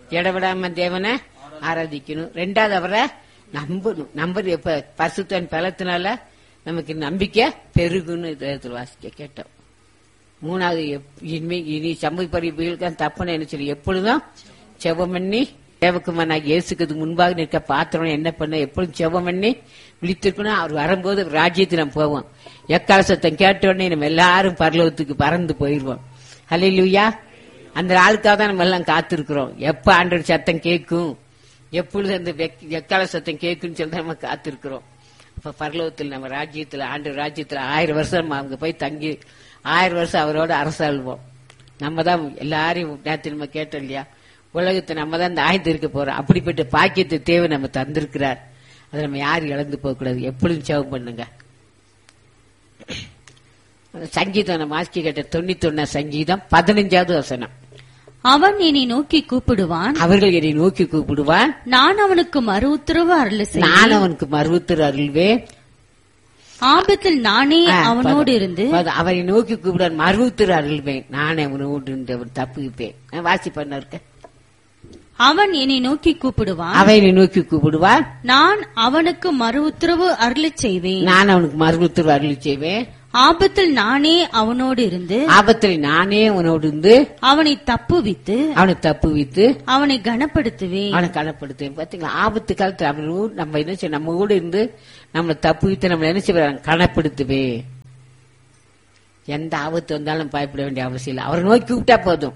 இடவிடாம தேவனை ஆராதிக்கணும் ரெண்டாவது அவரை நம்பணும் நம்பர் எப்ப பரிசுத்தன் பலத்தினால நமக்கு நம்பிக்கை பெருகுன்னு வேதத்துல வாசிக்க கேட்டோம் மூணாவது எப்- இனிமே இனி சமூக பரிவுகளுக்கு தப்புன்னு என்ன சொல்லி எப்பொழுதும் செவம் பண்ணி தேவக்குமார் இயேசுக்கு முன்பாக நிற்க பாத்திரம் என்ன பண்ண எப்பொழுதும் செவம் பண்ணி விழித்திருக்கணும் அவர் வரும்போது ராஜ்யத்துக்கு நம்ம போவோம் எக்கால சத்தம் கேட்ட உடனே நம்ம எல்லாரும் பரலோகத்துக்கு பறந்து போயிடுவோம் ஹalleluya அந்த ஆளுக்காக தான் நம்ம எல்லாம் காத்திருக்கிறோம் எப்ப ஆண்டவர் சத்தம் கேட்கும் எப்பொழுது அந்த வெக்- எக்கால சத்தம் கேட்கும்னு சொல்லி தான் நம்ம காத்திருக்கிறோம் அப்ப பரலோகத்தில் நம்ம ராஜ்யத்துல ஆண்டு ராஜ்யத்துல ஆயிரம் வருஷம் நம்ம அங்க போய் தங்கி ஆயிரம் வருஷம் அவரோட அரசாள்வோம் நம்ம தான் எல்லாரையும் நேற்று நம்ம கேட்டோம் இல்லையா உலகத்தை நம்ம தான் இந்த ஆயத்து இருக்க போறோம் அப்படிப்பட்ட பாக்கியத்தை தேவை நம்ம தந்திருக்கிறார் அதை நம்ம யாரும் இழந்து போக கூடாது எப்பொழுதும் சேவம் பண்ணுங்க அந்த சங்கீதம் நம்ம ஆஸ்கி கேட்ட தொண்ணூத்தி சங்கீதம் பதினஞ்சாவது வசனம் அவன் என்னை நோக்கி கூப்பிடுவான் அவர்கள் என்னை நோக்கி கூப்பிடுவான் நான் அவனுக்கு மறு உத்தரவு அருள செய்வேன் நான் அவனுக்கு மறுத்தர் அருள்வேன் ஆபத்தில் நானே ஆ, அவனோடு பத- இருந்து பத- அவரை நோக்கி கூப்பிட மறுத்திரு அருள்வேன் நானே அவனோடு இருந்து அவன் தப்புவிப்பேன் நான் வாசி பண்ண இருக்க அவன் என்னை நோக்கி கூப்பிடுவான் அவனை நோக்கி கூப்பிடுவான் நான் அவனுக்கு மறு உத்தரவு அருளச் செய்வேன் நான் அவனுக்கு மறுத்திரு அருள் செய்வேன் ஆபத்தில் நானே அவனோடு இருந்து ஆபத்தில் நானே அவனோடு இருந்து அவனை தப்புவித்து அவனை தப்புவித்து அவனை கனப்படுத்துவேன் அவனை கனப்படுத்துவேன் பாத்தீங்களா ஆபத்து காலத்துல அவன் ஊ- நம்ம என்ன செய்ய நம்ம கூட இருந்து நம்மளை தப்புவித்து நம்மளை என்ன செய்வாங்க கனப்படுத்துவே எந்த ஆபத்து வந்தாலும் பயப்பட வேண்டிய அவசியம் இல்லை அவரை நோக்கி கூப்பிட்டா போதும்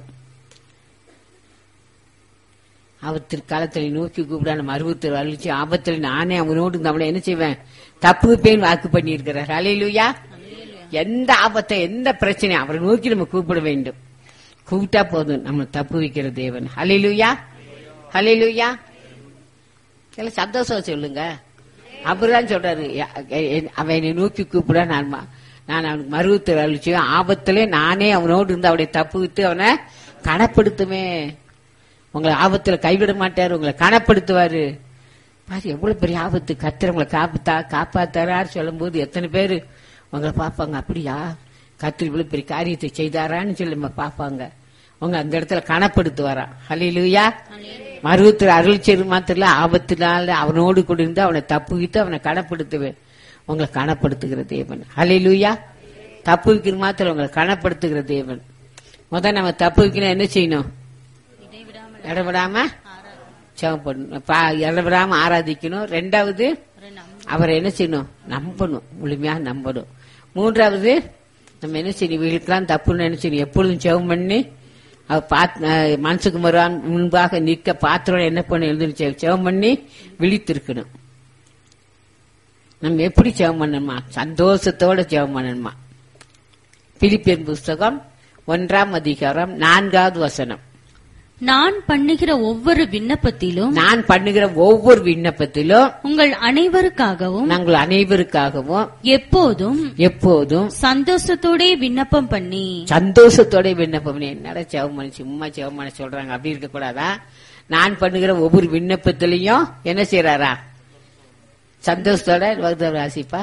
ஆபத்திற்கு காலத்தில் நோக்கி கூப்பிட நம்ம அறுபத்தி அழிச்சு ஆபத்தில் நானே அவனோடு இருந்து அவனை என்ன செய்வேன் தப்புவிப்பேன் வாக்கு பண்ணியிருக்கிறார் அலையிலுயா எந்த ஆபத்தை எந்த பிரச்சனை அவரை நோக்கி நம்ம கூப்பிட வேண்டும் கூப்பிட்டா போதும் நம்ம தப்பு வைக்கிற தேவன் ஹலிலுயா ஹலிலுயா எல்லாம் சந்தோஷம் சொல்லுங்க அவர்தான் சொல்றாரு எ- எ- அவன் என்னை நோக்கி கூப்பிட நான் ம- நான் அவனுக்கு மருவத்தை அழிச்சுவேன் ஆபத்திலே நானே அவனோடு இருந்து அவனை தப்பு விட்டு அவனை கனப்படுத்துமே உங்களை ஆபத்துல கைவிட மாட்டாரு உங்களை கனப்படுத்துவாரு பாரு எவ்வளவு பெரிய ஆபத்து கத்திர உங்களை காப்பாத்தா காப்பாத்தாரான்னு சொல்லும்போது எத்தனை பேரு உங்களை பார்ப்பாங்க அப்படியா கத்திரி இவ்வளவு பெரிய காரியத்தை செய்தாரான்னு சொல்லி நம்ம பார்ப்பாங்க உங்க அந்த இடத்துல கனப்படுத்துவாரா ஹலிலுயா மருவத்தில் அருள் செய்து மாத்திரல ஆபத்தினால அவனோடு கூட இருந்து அவனை தப்புவித்து அவனை கனப்படுத்துவேன் உங்களை கனப்படுத்துகிற தேவன் ஹலிலுயா தப்பு வைக்கிற மாத்திரம் உங்களை கனப்படுத்துகிற தேவன் முதல் நம்ம தப்பு வைக்கணும் என்ன செய்யணும் இடவிடாம ஜெபம் பண்ணணும் பா- இடவிடாம ஆராதிக்கணும் ரெண்டாவது அவரை என்ன செய்யணும் நம்பணும் முழுமையா நம்பணும் மூன்றாவது நம்ம என்ன செய்யணும் இவங்களுக்கெல்லாம் தப்புன்னு என்ன செய்யணும் எப்பொழுதும் ஜெபம் பண்ணி அவ பாத்- அஹ் மனசுக்கு மறுவான் முன்பாக நிற்க பாத்திரம் என்ன பண்ண எழுந்து ஜெபம் பண்ணி விழித்திருக்கணும் நம்ம எப்படி ஜெபம் பண்ணணுமா சந்தோஷத்தோட ஜெபம் பண்ணணுமா பிலிப்பியன் புஸ்தகம் ஒன்றாம் அதிகாரம் நான்காவது வசனம் நான் பண்ணுகிற ஒவ்வொரு விண்ணப்பத்திலும் நான் பண்ணுகிற ஒவ்வொரு விண்ணப்பத்திலும் உங்கள் அனைவருக்காகவும் நாங்கள் அனைவருக்காகவும் எப்போதும் எப்போதும் சந்தோஷத்தோடே விண்ணப்பம் பண்ணி சந்தோஷத்தோட விண்ணப்பம் பண்ணி, என்னடா செவமணி சும்மா செவமணி சொல்றாங்க அப்படி இருக்க கூடாதா நான் பண்ணுகிற ஒவ்வொரு விண்ணப்பத்திலையும் என்ன செய்யறாரா சந்தோஷத்தோட வகுத்த ராசிப்பா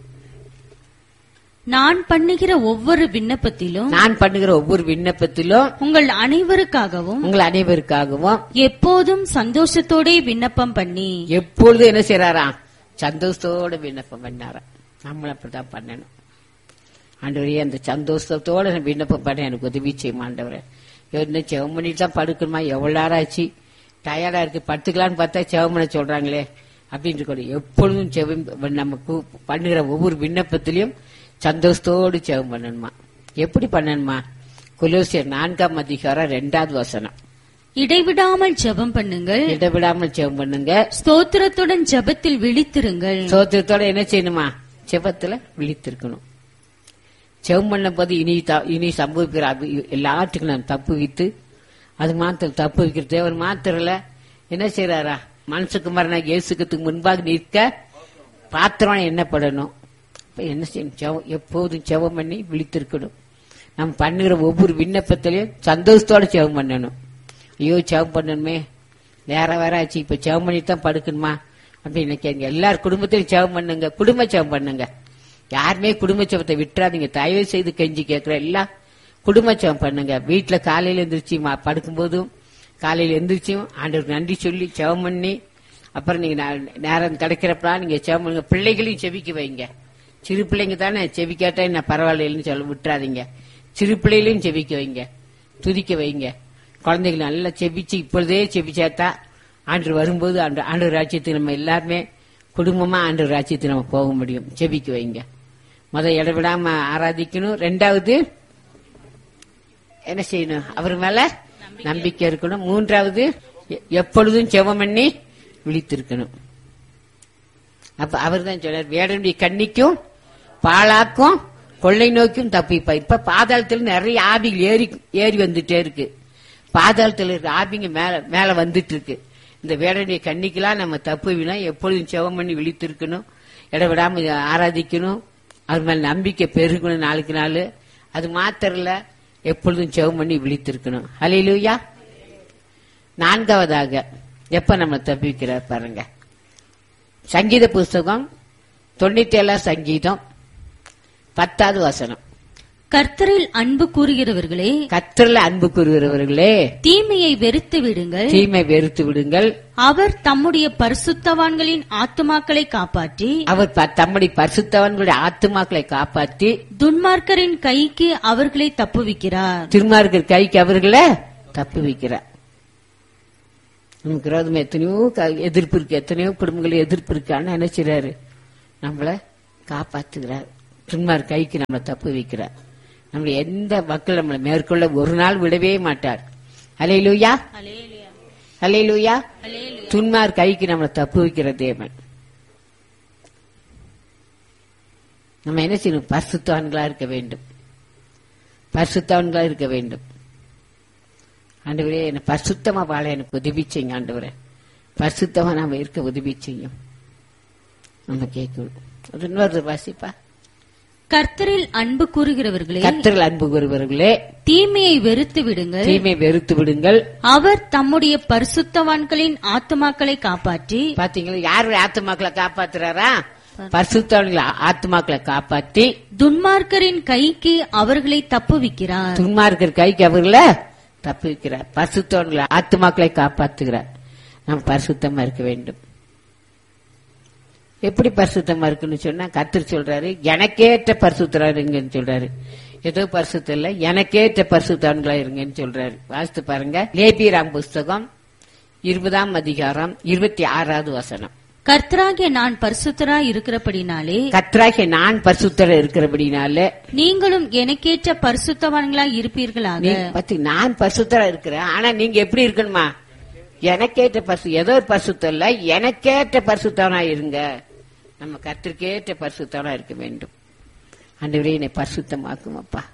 நான் பண்ணுகிற ஒவ்வொரு விண்ணப்பத்திலும் நான் பண்ணுகிற ஒவ்வொரு விண்ணப்பத்திலும் உங்கள் அனைவருக்காகவும் உங்கள் அனைவருக்காகவும் எப்போதும் சந்தோஷத்தோடே விண்ணப்பம் பண்ணி எப்பொழுதும் என்ன செய்யறாரா சந்தோஷத்தோட விண்ணப்பம் பண்ணாராம் நம்மளும் அப்படிதான் பண்ணணும் ஆண்டவரே அந்த சந்தோஷத்தோட நான் விண்ணப்பம் பண்ண எனக்கு உதவி செய்யும் ஆண்டவரே என்ன செவம் பண்ணிட்டு தான் படுக்கணுமா எவ்வளவு நேரம் ஆச்சு டயர்டா இருக்கு படுத்துக்கலான்னு பார்த்தா செவம் பண்ண சொல்றாங்களே அப்படின்னு கூட எப்பொழுதும் செவம் நம்ம கூ- பண்ணுகிற ஒவ்வொரு விண்ணப்பத்திலையும் சந்தோஷத்தோடு செவம் பண்ணணுமா எப்படி பண்ணணுமா கொலோசியர் நான்காம் அதிகாரம் ரெண்டாவது வசனம் இடைவிடாமல் ஜெபம் பண்ணுங்கள் இடைவிடாமல் செவம் பண்ணுங்க ஸ்தோத்திரத்துடன் ஜெபத்தில் விழித்திருங்கள் சோத்திரத்தோட என்ன செய்யணுமா செபத்துல விழித்திருக்கணும் செவம் பண்ண போது இனி த- இனி சம்பவிக்கிற அபி- எல்லாத்துக்கும் நாம் தப்பு வைத்து அது மாத்திரம் தப்பு வைக்கிற தேவன் மாத்திரல என்ன செய்யறாரா மனசுக்கு மரண இயேசுக்கத்துக்கு முன்பாக நிற்க பாத்திரம் என்ன படணும் இப்ப என்ன செய்யணும் செவம் எப்போதும் செவம் பண்ணி விழித்திருக்கணும் நம்ம பண்ணுகிற ஒவ்வொரு விண்ணப்பத்திலையும் சந்தோஷத்தோட செவம் பண்ணணும் ஐயோ செவம் பண்ணணுமே வேற வேற ஆச்சு இப்ப செவம் பண்ணிட்டு தான் படுக்கணுமா அப்படின்னு நினைக்காங்க எல்லார் குடும்பத்திலும் செவம் பண்ணுங்க குடும்ப செவம் பண்ணுங்க யாருமே குடும்ப செவத்தை விட்டுறாதீங்க தயவு செய்து கெஞ்சி கேட்கிற எல்லாம் குடும்ப செவம் பண்ணுங்க வீட்டுல காலையில எந்திரிச்சு மா- படுக்கும்போதும் காலையில எந்திரிச்சும் ஆண்டவருக்கு நன்றி சொல்லி செவம் பண்ணி அப்புறம் நீங்க நே- நேரம் கிடைக்கிறப்பலாம் நீங்க செவம் பண்ணுங்க பிள்ளைகளையும் செவிக்க வைங்க சிறு பிள்ளைங்க தானே செவிக்காட்டா என்ன பரவாயில்லைன்னு சொல்ல விட்டுறாதீங்க சிறு பிள்ளைகளையும் செவிக்க வைங்க துதிக்க வைங்க குழந்தைகள் நல்லா செபிச்சு இப்பொழுதே செபிச்சாத்தா ஆண்டு வரும்போது ஆண்டு ஆண்டு ராஜ்யத்துக்கு நம்ம எல்லாருமே குடும்பமா ஆண்டு ராஜ்யத்துக்கு நம்ம போக முடியும் செபிக்க வைங்க முத இடவிடாம ஆராதிக்கணும் ரெண்டாவது என்ன செய்யணும் அவர் மேல நம்பிக்கை இருக்கணும் மூன்றாவது எ- எப்பொழுதும் செவம் பண்ணி விழித்திருக்கணும் அப்ப அவர் தான் சொன்னார் வேடனுடைய கண்ணிக்கும் பாழாக்கும் கொள்ளை நோக்கும் தப்பிப்பா இப்ப பாதாளத்துல நிறைய ஆவிகள் ஏறி ஏறி வந்துட்டே இருக்கு பாதாளத்துல இருக்க ஆவிங்க மேல மேல வந்துட்டு இருக்கு இந்த வேடனுடைய கண்ணிக்கெல்லாம் நம்ம தப்புவினா எப்பொழுதும் செவம் பண்ணி விழித்திருக்கணும் இடவிடாம ஆராதிக்கணும் அவர் மேல நம்பிக்கை பெருகணும் நாளுக்கு நாள் அது மாத்திரம் இல்ல எப்பொழுதும் செவம் பண்ணி விழித்திருக்கணும் ஹalleluya நான்காவதாக எப்ப நம்ம தப்பிக்கிறார் பாருங்க சங்கீத புஸ்தகம் தொண்ணூத்தி ஏழாம் சங்கீதம் பத்தாவது வசனம் கர்த்தரில் அன்பு கூறுகிறவர்களே கத்தரில் அன்பு கூறுகிறவர்களே தீமையை வெறுத்து விடுங்கள் தீமை வெறுத்து விடுங்கள் அவர் தம்முடைய பரிசுத்தவான்களின் ஆத்துமாக்களை காப்பாற்றி அவர் ப- தம்முடைய பரிசுத்தவன்களுடைய ஆத்துமாக்களை காப்பாற்றி துன்மார்க்கரின் கைக்கு அவர்களை தப்புவிக்கிறார் திருமார்கர் கைக்கு அவர்களை தப்பு வைக்கிறார் நமக்கு விரோதமா எத்தனையோ க- எதிர்ப்பு இருக்கு எத்தனையோ குடும்பங்கள் எதிர்ப்பு இருக்கு ஆனா என்ன செய்றாரு நம்மள காப்பாத்துகிறார் திருமார் கைக்கு நம்மளை தப்பு வைக்கிறார் நம்மளை எந்த மக்கள் நம்மளை மேற்கொள்ள ஒரு நாள் விடவே மாட்டார் அலையிலூயா அலையிலூயா துன்மார் கைக்கு நம்மளை தப்பு வைக்கிற தேவன் நம்ம என்ன செய்யணும் பரிசுத்தவான்களா இருக்க வேண்டும் பரிசுத்தவான்களா இருக்க வேண்டும் ஆண்டவரே என்ன பரிசுத்தமா வாழ எனக்கு உதவி செய்யுங்க ஆண்டவரே பரிசுத்தமா நாம இருக்க உதவி செய்யும் நம்ம கேட்கணும் ஒரு இன்னொரு வாசிப்பா கர்த்தரில் அன்பு கூறுகிறவர்களே கத்தர்கள் அன்பு கூறுவர்களே தீமையை வெறுத்து விடுங்கள் தீமை வெறுத்து விடுங்கள் அவர் தம்முடைய பரிசுத்தவான்களின் ஆத்துமாக்களை காப்பாற்றி பாத்தீங்களா யாருடைய ஆத்துமாக்களை காப்பாத்துறாரா பரிசுத்தவான்களை ஆத்துமாக்களை காப்பாத்தி துன்மார்க்கரின் கைக்கு அவர்களை தப்புவிக்கிறார் துன்மார்க்கர் கைக்கு அவர்களை தப்பு வைக்கிறார் பரிசுத்தவான்களை ஆத்துமாக்களை காப்பாத்துகிறார் நாம் பரிசுத்தமா இருக்க வேண்டும் எப்படி பரிசுத்தமா இருக்குன்னு சொன்னா கத்தர் சொல்றாரு எனக்கேற்ற பரிசுத்தரா இருங்கன்னு சொல்றாரு ஏதோ பரிசுத்தம் இல்ல எனக்கேற்ற பரிசுத்தவான்களா இருங்கன்னு சொல்றாரு வாசித்து பாருங்க லேபிராம் புஸ்தகம் இருபதாம் அதிகாரம் இருபத்தி ஆறாவது வசனம் கர்த்தராகிய நான் பரிசுத்தராய் இருக்கிறபடினாலே கத்ராகிய நான் பரிசுத்தர இருக்கிறபடினால நீங்களும் எனக்கேற்ற பரிசுத்தவான்களாய் இருப்பீர்களாக நீ பத்தி நான் பரிசுத்தரா இருக்கிறேன் ஆனா நீங்க எப்படி இருக்கணுமா எனக்கேற்ற பரிசு ஏதோ ஒரு பரிசுத்தம் இல்ல எனக்கேற்ற பரிசுத்தவனா இருங்க நம்ம கத்திற்கேற்ற பரிசுத்தவனா இருக்க வேண்டும் ஆண்டவரே என்னை பரிசுத்தமாக்கும் அப்பா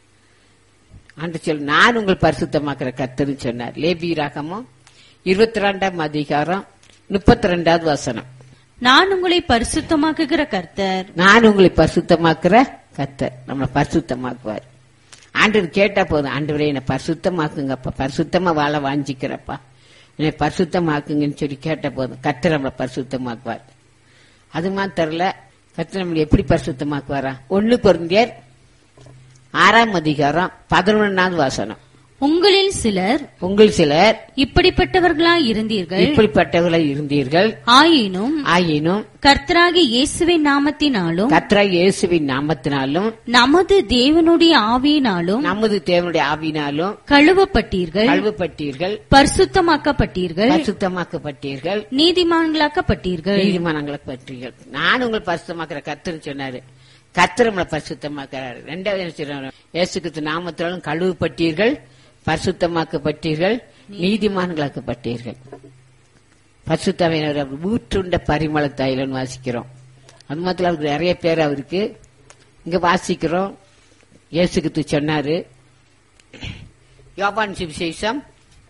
ஆண்டு சொல் நான் உங்கள் பரிசுத்தமாக்குற கத்தர்னு சொன்னார் லேபி ராகமும் இருபத்தி ரெண்டாம் அதிகாரம் முப்பத்தி ரெண்டாவது வசனம் நான் உங்களை பரிசுத்தமாக்குகிற கர்த்தர் நான் உங்களை பரிசுத்தமாக்குற கத்தர் நம்மளை பரிசுத்தமாக்குவார் ஆண்டவர் கேட்டா போதும் ஆண்டவரே என்னை பரிசுத்தமாக்குங்கப்பா பரிசுத்தமா வாழ வாஞ்சிக்கிறப்பா என்னை பரிசுத்தமாக்குங்கன்னு சொல்லி கேட்ட போதும் கத்தர் நம்மளை பரிசுத்தமாக்குவார் அது மாத்திரல கத்தர் நம்மளை எப்படி பரிசுத்தமாக்குவாரா ஒண்ணு பொருந்தியர் ஆறாம் அதிகாரம் பதினொன்னாவது வாசனம் உங்களில் சிலர் உங்கள் சிலர் இப்படிப்பட்டவர்களாய் இருந்தீர்கள் இப்படிப்பட்டவர்களாக இருந்தீர்கள் ஆயினும் ஆயினும் கர்த்தராகிய இயேசுவின் நாமத்தினாலும் கத்ரா இயேசுவின் நாமத்தினாலும் நமது தேவனுடைய ஆவியினாலும் நமது தேவனுடைய ஆவினாலும் கழுவப்பட்டீர்கள் கழுவப்பட்டீர்கள் பரிசுத்தமாக்கப்பட்டீர்கள் பரிசுத்தமாக்கப்பட்டீர்கள் நீதிமான்களாக்கப்பட்டீர்கள் நீதிமானங்களை பற்றீர்கள் நான் உங்களை பரிசுத்தமாக்குற கத்துன்னு சொன்னாரு கத்தர் நம்மளை பரிசுத்தமாக்குறாரு ரெண்டாவது என்ன சொல்றாரு இயேசு கிறிஸ்து நாமத்தினாலும் கழுவப்பட்டீர்கள் பரிசுத்தமாக்கப்பட்டீர்கள் நீதிமான்களாக்கப்பட்டீர்கள் பரிசுத்தமையினர் ஊற்றுண்ட பரிமள தைலன்னு வாசிக்கிறோம் அது மாத்திரம் அவருக்கு நிறைய பேர் அவருக்கு இங்க வாசிக்கிறோம் இயேசு கிறிஸ்து சொன்னாரு யோபான் சுவிசேஷம்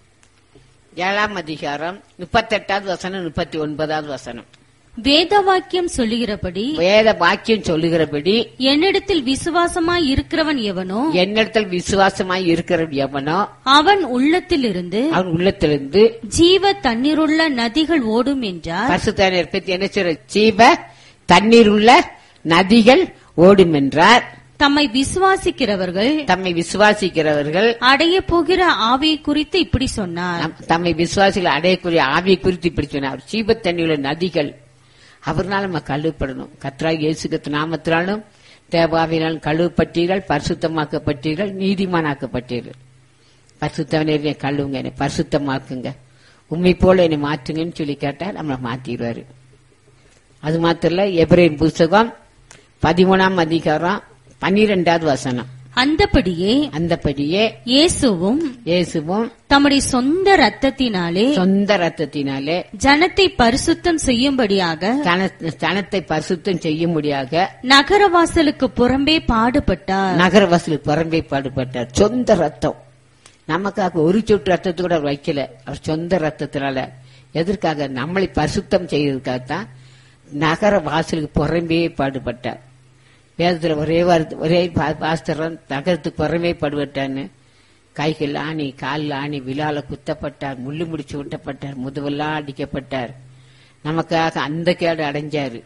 ஏழாம் அதிகாரம் முப்பத்தெட்டாவது வசனம் முப்பத்தி ஒன்பதாவது வசனம் வேத வாக்கியம் சொல்லுகிறபடி வேத வாக்கியம் சொல்லுகிறபடி என்னிடத்தில் விசுவாசமாய் இருக்கிறவன் எவனோ என்னிடத்தில் விசுவாசமாய் இருக்கிற எவனோ அவன் உள்ளத்திலிருந்து அவன் உள்ளத்திலிருந்து ஜீவ தண்ணீருள்ள நதிகள் ஓடும் என்றார் பரிசுத்தானர் பற்றி என்ன சொல்ற ஜீவ தண்ணீர் உள்ள நதிகள் ஓடும் என்றார் தம்மை விசுவாசிக்கிறவர்கள் தம்மை விசுவாசிக்கிறவர்கள் அடைய போகிற ஆவியை குறித்து இப்படி சொன்னார் நம்- தம்மை விசுவாசிகள் அடையக்கூடிய ஆவியை குறித்து இப்படி சொன்னார் சீபத்தண்ணியுள்ள நதிகள் அவர்னால நம்ம கழுவப்படணும் கத்ரா இயேசுகத்து நாமத்தினாலும் தேவாவினால் கழுவப்பட்டீர்கள் பரிசுத்தமாக்கப்பட்டீர்கள் நீதிமானாக்கப்பட்டீர்கள் பரிசுத்தவனே என்னை கழுவுங்க என்னை பரிசுத்தமாக்குங்க உண்மை போல என்னை மாற்றுங்கன்னு சொல்லி கேட்டா நம்மளை மாத்திடுவாரு அது மாத்திரம் இல்ல எபிரேன் புஸ்தகம் பதிமூணாம் அதிகாரம் பன்னிரெண்டாவது வசனம் அந்தபடியே அந்தபடியே இயேசுவும் இயேசுவும் தம்முடைய சொந்த ரத்தத்தினாலே சொந்த ரத்தத்தினாலே ஜனத்தை பரிசுத்தம் செய்யும்படியாக தன- தனத்தை பரிசுத்தம் செய்யும்படியாக நகரவாசலுக்கு புறம்பே பாடுபட்டார் நகரவாசில் புறம்பே பாடுபட்டார் சொந்த ரத்தம் நமக்காக ஒரு சொட்டு ரத்தத்தை கூட அவர் வைக்கல அவர் சொந்த ரத்தத்தினால எதற்காக நம்மளை பரிசுத்தம் செய்யறதுக்காகத்தான் நகர வாசலுக்கு புறம்பே பாடுபட்டார் வேதத்துல ஒரே வார்த்தை ஒரே பா- பாஸ்தரம் நகரத்துக்கு புறம்பே பாடுபட்டான்னு கைகள் ஆணி காலில் ஆணி விழால குத்தப்பட்டார் முள்ளு முடிச்சு விட்டப்பட்டார் முதுவெல்லாம் அடிக்கப்பட்டார் நமக்காக அந்த கேடு அடைஞ்சாரு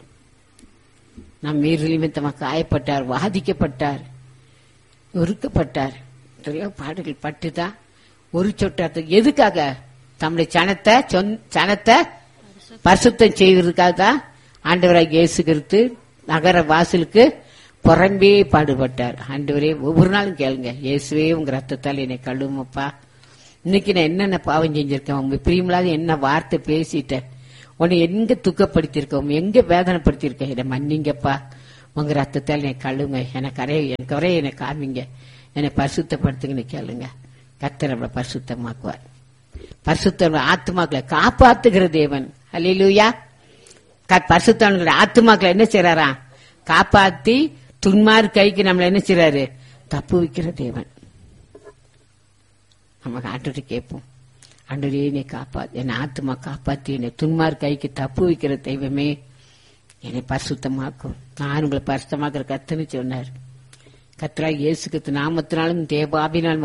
நம் மீறி நிமித்தமாக காயப்பட்டார் வாதிக்கப்பட்டார் ஒருக்கப்பட்டார் எத்தனையோ பாடுகள் பட்டுதான் ஒரு சொட்டாத்த எதுக்காக தம்முடைய சனத்தை சொந்த- சனத்தை பரிசுத்தம் செய்வதற்காக தான் ஆண்டவராக இயேசு கிறிஸ்து நகர வாசலுக்கு புறம்பே பாடுபட்டார் ஆண்டவரே ஒவ்வொரு நாளும் கேளுங்க இயேசுவே உங்க ரத்தத்தால் என்னை கழுவுமப்பா இன்னைக்கு நான் என்னென்ன பாவம் செஞ்சிருக்கேன் உங்க பிரியமில்லாத என்ன வார்த்தை பேசிட்டேன் உன்னை எங்க துக்கப்படுத்தியிருக்கேன் உன்னை எங்க வேதனைப்படுத்தியிருக்கேன் என்னை மன்னிங்கப்பா உங்க ரத்தத்தால் என்னை கழுவுங்க எனக்கு அறைய எனக்கு வரைய என்னை காமிங்க என்னை பரிசுத்தப்படுத்துங்கன்னு கேளுங்க கர்த்தர் நம்மளை பரிசுத்தமாக்குவார் பரிசுத்த ஆத்மாக்களை காப்பாத்துகிற தேவன் அல்லேலூயா க- பரிசுத்தவன்கிற ஆத்மாக்களை என்ன செய்யறாரா காப்பாத்தி துன்மார் கைக்கு நம்மள என்ன செய்யறாரு தப்பு வைக்கிற தேவன் நம்ம ஆண்டு கேட்போம் ஆண்டவரே என்னை காப்பாத்து என்னை ஆத்மா காப்பாத்தி என்னை துன்மார் கைக்கு தப்பு வைக்கிற தெய்வமே என்னை பரிசுத்தமாக்கும் நான் உங்களை பரிசுத்தமாக்குற கத்துன்னு சொன்னார் கத்ரா இயேசுக்கு நாமத்தினாலும் தேவாபினால்